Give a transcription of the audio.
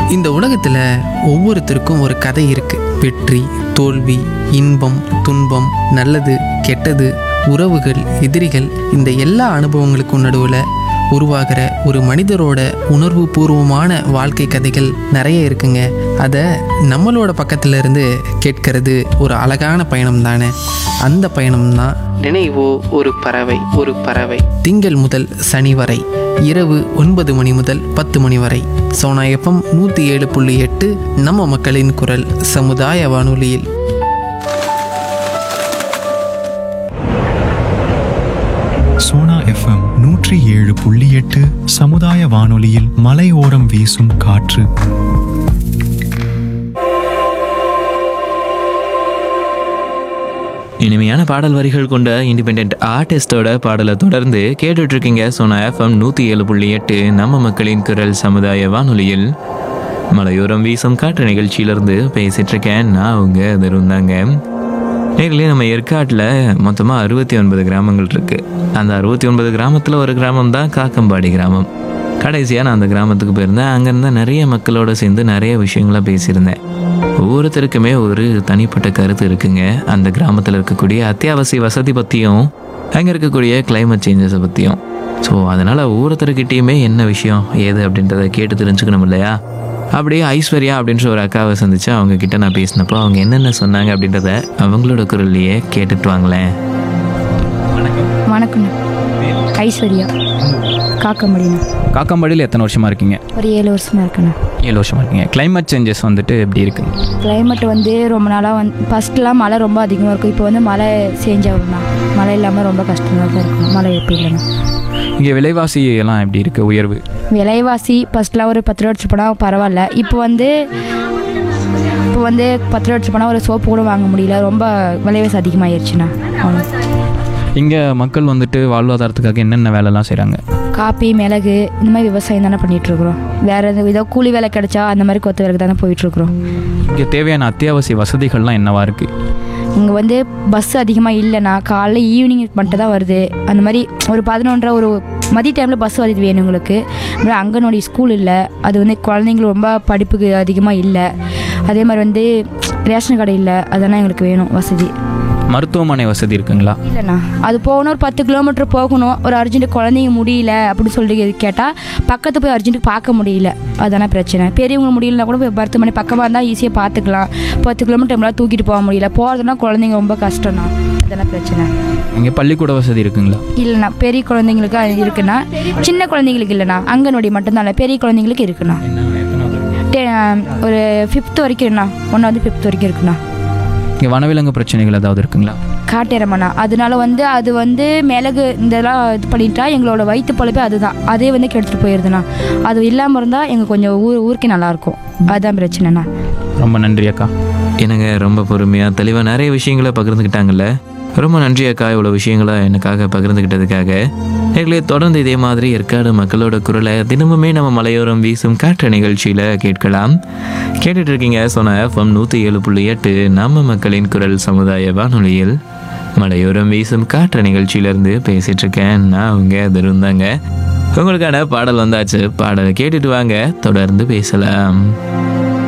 இந்த உலகத்தில் ஒவ்வொருத்தருக்கும் ஒரு கதை இருக்கு வெற்றி தோல்வி இன்பம் துன்பம் நல்லது கெட்டது உறவுகள் எதிரிகள் இந்த எல்லா அனுபவங்களுக்கும் நடுவில் உருவாகிற ஒரு மனிதரோட உணர்வு பூர்வமான வாழ்க்கை கதைகள் நிறைய இருக்குங்க அதை நம்மளோட பக்கத்துல இருந்து கேட்கறது ஒரு அழகான பயணம் தானே அந்த பயணம் தான் நினைவோ ஒரு பறவை ஒரு பறவை திங்கள் முதல் சனி வரை இரவு ஒன்பது மணி முதல் பத்து மணி வரை சோனா எஃப்எம் நூற்றி ஏழு புள்ளி எட்டு நம்ம மக்களின் குரல் சமுதாய வானொலியில் சோனா எஃப்எம் நூற்றி ஏழு புள்ளி எட்டு சமுதாய வானொலியில் மலையோரம் வீசும் காற்று இனிமையான பாடல் வரிகள் கொண்ட இண்டிபெண்ட் ஆர்டிஸ்டோட பாடலை தொடர்ந்து கேட்டுட்டு இருக்கீங்க சோனா எஃப்எம் நூற்றி ஏழு புள்ளி எட்டு நம்ம மக்களின் குரல் சமுதாய வானொலியில் மலையோரம் வீசும் காற்று நிகழ்ச்சியிலிருந்து பேசிட்டு இருக்கேன் நான் அவங்க இருந்தாங்க நேரிலே நம்ம ஏற்காட்டில் மொத்தமாக அறுபத்தி ஒன்பது கிராமங்கள் இருக்கு அந்த அறுபத்தி ஒன்பது கிராமத்தில் ஒரு கிராமம் தான் காக்கம்பாடி கிராமம் கடைசியாக நான் அந்த கிராமத்துக்கு போயிருந்தேன் அங்கேருந்து நிறைய மக்களோட சேர்ந்து நிறைய விஷயங்களை பேசியிருந்தேன் ஒவ்வொருத்தருக்குமே ஒரு தனிப்பட்ட கருத்து இருக்குங்க அந்த கிராமத்தில் இருக்கக்கூடிய அத்தியாவசிய வசதி பற்றியும் அங்கே இருக்கக்கூடிய climate சேஞ்சஸை பற்றியும் ஸோ அதனால் ஒவ்வொருத்தருக்கிட்டேயுமே என்ன விஷயம் ஏது அப்படின்றத கேட்டு தெரிஞ்சுக்கணும் இல்லையா அப்படியே ஐஸ்வர்யா அப்படின்ற ஒரு அக்காவை சந்திச்சு அவங்க கிட்ட நான் பேசினப்போ அவங்க என்னென்ன சொன்னாங்க அப்படின்றத அவங்களோட குரல்லையே கேட்டுட்டு வாங்களேன் வணக்கண்ணா ஐஸ்வர்யா காக்கம்படிண்ணா காக்கம்பாடியில் எத்தனை வருஷமா இருக்கீங்க ஒரு ஏழு வருஷமா இருக்குண்ணா ஏழு வருஷமா இருக்கீங்க climate சேஞ்சஸ் வந்துட்டு எப்படி இருக்குங்க கிளைமேட் வந்து ரொம்ப நாளாக வந்து ஃபஸ்ட்லாம் மழை ரொம்ப அதிகமாக இருக்கும் இப்போ வந்து மழை சேஞ்ச் ஆகுதுண்ணா மழை இல்லாமல் ரொம்ப கஷ்டமாக தான் இருக்கும் மழை எப்போ இல்லைண்ணா இங்கே விலைவாசி எல்லாம் எப்படி இருக்கு உயர்வு விலைவாசி ஃபஸ்ட்லாம் ஒரு பத்து ரூபா எடுத்துட்டு போனால் பரவாயில்ல இப்போ வந்து இப்போ வந்து பத்து ரூபா எடுத்துட்டு போனால் ஒரு சோப்பு கூட வாங்க முடியல ரொம்ப விலைவாசி அதிகமாகிடுச்சுண்ணா அவ்வளோ இங்கே மக்கள் வந்துட்டு வாழ்வாதாரத்துக்காக என்னென்ன வேலைலாம் செய்கிறாங்க காப்பி மிளகு இந்த மாதிரி விவசாயம் தானே பண்ணிகிட்ருக்குறோம் வேறு எதுவும் ஏதோ கூலி வேலை கிடைச்சா அந்த மாதிரி கொத்த வேலைக்கு தானே போயிட்டுருக்குறோம் இங்கே தேவையான அத்தியாவசிய வசதிகள்லாம் என்னவா இருக்கு இங்கே வந்து பஸ் அதிகமாக இல்லைண்ணா காலைல ஈவினிங் மட்டும் தான் வருது அந்த மாதிரி ஒரு பதினொன்றரை ஒரு மதிய டைமில் பஸ் வசதி வேணும் உங்களுக்கு அப்புறம் அங்கன்வாடி ஸ்கூல் இல்லை அது வந்து குழந்தைங்களுக்கு ரொம்ப படிப்புக்கு அதிகமாக இல்லை அதே மாதிரி வந்து ரேஷன் கடை இல்லை அதெல்லாம் எங்களுக்கு வேணும் வசதி மருத்துவமனை வசதி இருக்குங்களா இல்லைண்ணா அது போகணும் ஒரு பத்து கிலோமீட்டர் போகணும் ஒரு அர்ஜென்ட் குழந்தைங்க முடியல அப்படின்னு சொல்லிட்டு கேட்டால் பக்கத்து போய் அர்ஜென்ட் பார்க்க முடியல அதானே பிரச்சனை பெரியவங்க முடியலனா கூட போய் மருத்துவமனை பக்கமாக இருந்தால் ஈஸியாக பார்த்துக்கலாம் பத்து கிலோமீட்டர் நம்மளால் தூக்கிட்டு போக முடியல போகிறதுனா குழந்தைங்க ரொம்ப கஷ்டம்ண்ணா அதெல்லாம் பிரச்சனை இங்கே பள்ளிக்கூட வசதி இருக்குங்களா இல்லைண்ணா பெரிய குழந்தைங்களுக்கு அது இருக்குண்ணா சின்ன குழந்தைங்களுக்கு இல்லைண்ணா அங்கன்வாடி மட்டும்தான் இல்லை பெரிய குழந்தைங்களுக்கு இருக்குண்ணா டெ- ஒரு ஃபிஃப்த் வரைக்கும் இருக்குண்ணா ஒன்றாவது ஃபிஃப்த் வரைக்கும் இருக்குண்ணா இங்கே வனவிலங்கு பிரச்சனைகள் ஏதாவது இருக்குங்களா காட்டேரமண்ணா அதனால வந்து அது வந்து மிளகு இதெல்லாம் இது பண்ணிட்டா எங்களோட வயிற்று பொழப்பே அதுதான் அதே வந்து கெடுத்துட்டு போயிடுதுண்ணா அது இல்லாமல் இருந்தால் எங்கள் கொஞ்சம் ஊர் ஊருக்கே நல்லாயிருக்கும் அதுதான் பிரச்சனைண்ணா ரொம்ப நன்றி அக்கா எனக்கு ரொம்ப பொறுமையாக தெளிவாக நிறைய விஷயங்களை பகிர்ந்துக்கிட்டாங்கல்ல ரொம்ப நன்றி அக்கா இவ்வளோ விஷயங்களை எனக்காக பகிர்ந்துக்கிட்டதுக்காக எங்களே தொடர்ந்து இதே மாதிரி ஏற்காடு மக்களோட குரலை தினமுமே நம்ம மலையோரம் வீசும் காற்று நிகழ்ச்சியில் கேட்கலாம் கேட்டுட்டு இருக்கீங்க சொன்ன எஃப்எம் நூற்றி ஏழு புள்ளி எட்டு நம்ம மக்களின் குரல் சமுதாய வானொலியில் மலையோரம் வீசும் காற்று நிகழ்ச்சியிலேருந்து பேசிட்டு இருக்கேன் நான் அவங்க அது இருந்தாங்க உங்களுக்கான பாடல் வந்தாச்சு பாடலை கேட்டுட்டு வாங்க தொடர்ந்து பேசலாம்